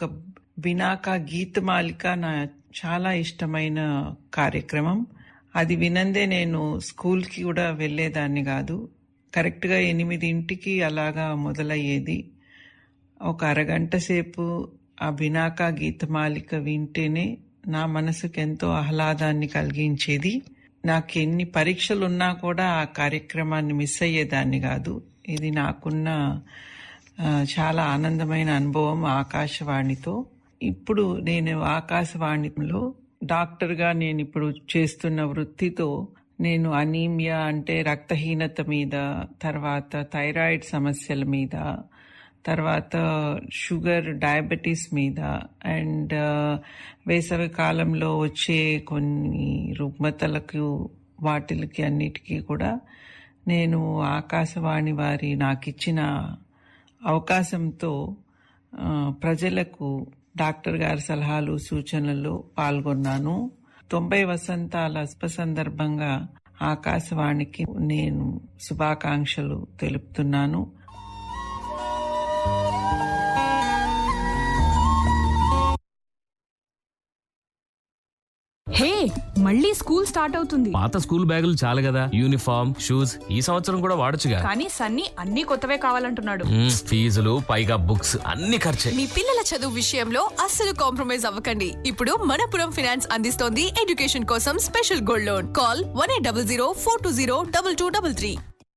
ఒక బినాకా గీతమాలిక నా చాలా ఇష్టమైన కార్యక్రమం అది వినందే నేను స్కూల్కి కూడా వెళ్ళేదాన్ని కాదు కరెక్ట్గా ఎనిమిదింటికి అలాగా మొదలయ్యేది ఒక అరగంట సేపు ఆ బినాకా గీతమాలిక వింటేనే నా మనసుకు ఎంతో ఆహ్లాదాన్ని కలిగించేది నాకు ఎన్ని పరీక్షలు ఉన్నా కూడా ఆ కార్యక్రమాన్ని మిస్ అయ్యేదాన్ని కాదు ఇది నాకున్న ఆ, చాలా ఆనందమైన అనుభవం ఆకాశవాణితో ఇప్పుడు నేను ఆకాశవాణిలో డాక్టర్గా నేను ఇప్పుడు చేస్తున్న వృత్తితో నేను అనీమియా అంటే రక్తహీనత మీద తర్వాత థైరాయిడ్ సమస్యల మీద తర్వాత షుగర్ డయాబెటీస్ మీద అండ్ వేసవి కాలంలో వచ్చే కొన్ని రుగ్మతలకు వాటిలకి అన్నిటికీ కూడా నేను ఆకాశవాణి వారి నాకు ఇచ్చిన అవకాశంతో ఆ, ప్రజలకు డాక్టర్ గారి సలహాలు సూచనలు పాల్గొన్నాను తొంభై వసంతాల శుభ సందర్భంగా ఆకాశవాణికి నేను శుభాకాంక్షలు తెలుపుతున్నాను హే మళ్ళీ స్కూల్ స్టార్ట్ అవుతుంది పాత స్కూల్ బ్యాగులు చాలు కదా యూనిఫామ్ షూస్ ఈ సంవత్సరం కూడా వాడొచ్చుగా కానీ సన్నీ అన్ని కొత్తవే కావాలంటున్నాడు మ్మ్, ఫీజులు పైగా బుక్స్ అన్ని ఖర్చే మీ పిల్లల చదువు విషయంలో అస్సలు కాంప్రమైజ్ అవ్వకండి ఇప్పుడు మనపురం ఫినాన్స్ అందిస్తోంది ఎడ్యుకేషన్ కోసం special gold loan call one eight double zero four two zero double two double three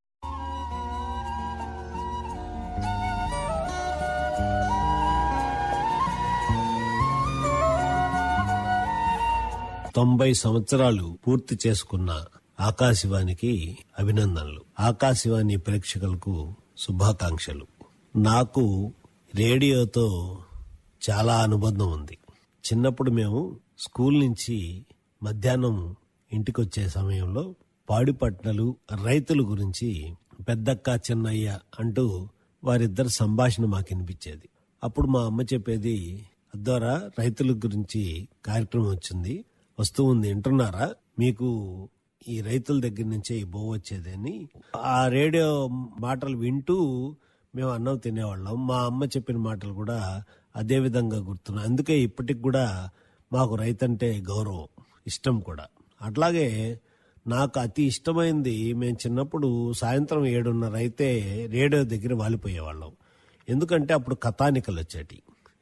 తొంభై సంవత్సరాలు పూర్తి చేసుకున్న ఆకాశవాణికి అభినందనలు ఆకాశవాణి ప్రేక్షకులకు శుభాకాంక్షలు నాకు రేడియోతో చాలా అనుబంధం ఉంది చిన్నప్పుడు మేము స్కూల్ నుంచి మధ్యాహ్నం ఇంటికొచ్చే సమయంలో పాడిపట్నలు రైతుల గురించి పెద్దక్క చిన్నయ్య అంటూ వారిద్దరు సంభాషణ మాకు వినిపించేది అప్పుడు మా అమ్మ చెప్పేది ద్వారా రైతుల గురించి కార్యక్రమం వచ్చింది వస్తూ ఉంది వింటున్నారా మీకు ఈ రైతుల దగ్గర నుంచే ఈ బో వచ్చేదని ఆ రేడియో మాటలు వింటూ మేము అన్నం తినేవాళ్ళం మా అమ్మ చెప్పిన మాటలు కూడా అదే విధంగా గుర్తున్నాయి అందుకే ఇప్పటికి కూడా మాకు రైతంటే గౌరవం ఇష్టం కూడా అట్లాగే నాకు అతి ఇష్టమైంది మేము చిన్నప్పుడు సాయంత్రం ఏడున్నర అయితే రేడియో దగ్గర వాలిపోయేవాళ్ళం ఎందుకంటే అప్పుడు కథానికలు వచ్చేటి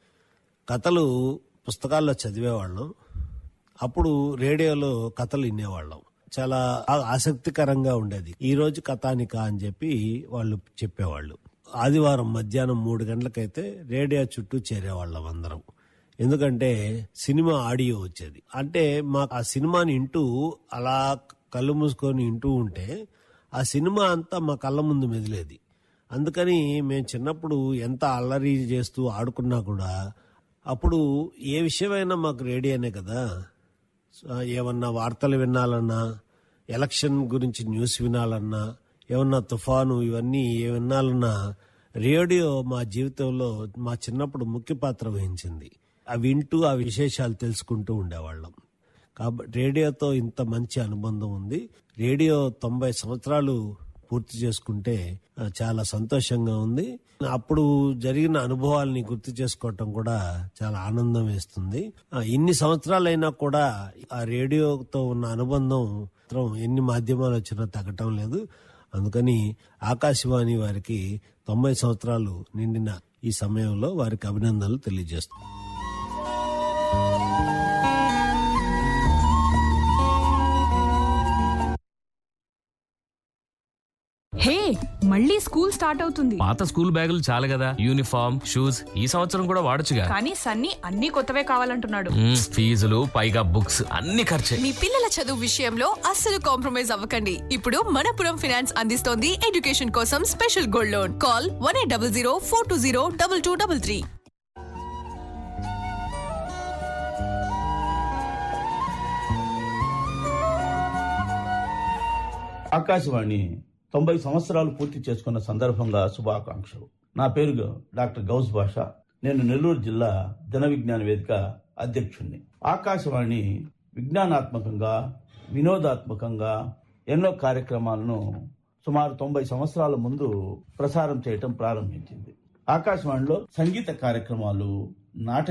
కథలు పుస్తకాల్లో చదివేవాళ్ళం అప్పుడు రేడియోలో కథలు వినేవాళ్ళం చాలా ఆ- ఆసక్తికరంగా ఉండేది ఈ రోజు కథానిక అని చెప్పి వాళ్ళు చెప్పేవాళ్ళు ఆదివారం మధ్యాహ్నం మూడు గంటలకైతే రేడియో చుట్టూ చేరేవాళ్ళం అందరం ఎందుకంటే సినిమా ఆడియో వచ్చేది అంటే మాకు ఆ సినిమాని వింటూ అలా కళ్ళు మూసుకొని వింటూ ఉంటే ఆ సినిమా అంతా మా కళ్ళ ముందు మెదిలేది అందుకని మేము చిన్నప్పుడు ఎంత అల్లరి చేస్తూ ఆడుకున్నా కూడా అప్పుడు ఏ విషయమైనా మాకు రేడియోనే కదా సో, ఏమన్నా వార్తలు వినాలన్నా ఎలక్షన్ గురించి న్యూస్ వినాలన్నా ఏమన్నా తుఫాను ఇవన్నీ ఏ వినాలన్నా రేడియో మా జీవితంలో మా చిన్నప్పుడు ముఖ్య పాత్ర వహించింది అవి వింటూ ఆ విశేషాలు తెలుసుకుంటూ ఉండేవాళ్ళం కాబట్టి రేడియోతో ఇంత మంచి అనుబంధం ఉంది రేడియో తొంభై సంవత్సరాలు పూర్తి చేసుకుంటే ఆ, చాలా సంతోషంగా ఉంది అప్పుడు జరిగిన అనుభవాల్ని గుర్తు చేసుకోవటం కూడా చాలా ఆనందం వేస్తుంది ఆ, ఇన్ని సంవత్సరాలైనా కూడా ఆ రేడియోతో ఉన్న అనుబంధం మాత్రం ఎన్ని మాధ్యమాలు వచ్చినా తగ్గటం లేదు అందుకని ఆకాశవాణి వారికి తొంభై సంవత్సరాలు నిండిన ఈ సమయంలో వారికి అభినందనలు తెలియజేస్తున్నాను హే మళ్ళీ స్కూల్ స్టార్ట్ అవుతుంది పాత స్కూల్ బ్యాగులు చాలు కదా యూనిఫామ్ షూస్ ఈ సంవత్సరం కూడా వాడొచ్చుగా కానీ సన్నీ అన్ని కొత్తవే కావాలంటున్నాడు మ్మ్, ఫీజులు పైగా బుక్స్ అన్ని ఖర్చే మీ పిల్లల చదువు విషయంలో అస్సలు కాంప్రమైజ్ అవ్వకండి ఇప్పుడు మనపురం ఫినాన్స్ అందిస్తోంది ఎడ్యుకేషన్ కోసం special gold loan call one eight double zero four two zero double two double three Akashvani తొంభై సంవత్సరాలు పూర్తి చేసుకున్న సందర్భంగా శుభాకాంక్షలు నా పేరు డాక్టర్ గౌస్ భాష నేను నెల్లూరు జిల్లా జన విజ్ఞాన వేదిక అధ్యక్షుణ్ణి ఆకాశవాణి విజ్ఞానాత్మకంగా వినోదాత్మకంగా ఎన్నో కార్యక్రమాలను సుమారు తొంభై సంవత్సరాల ముందు ప్రసారం చేయటం ప్రారంభించింది ఆకాశవాణిలో సంగీత కార్యక్రమాలు నాటక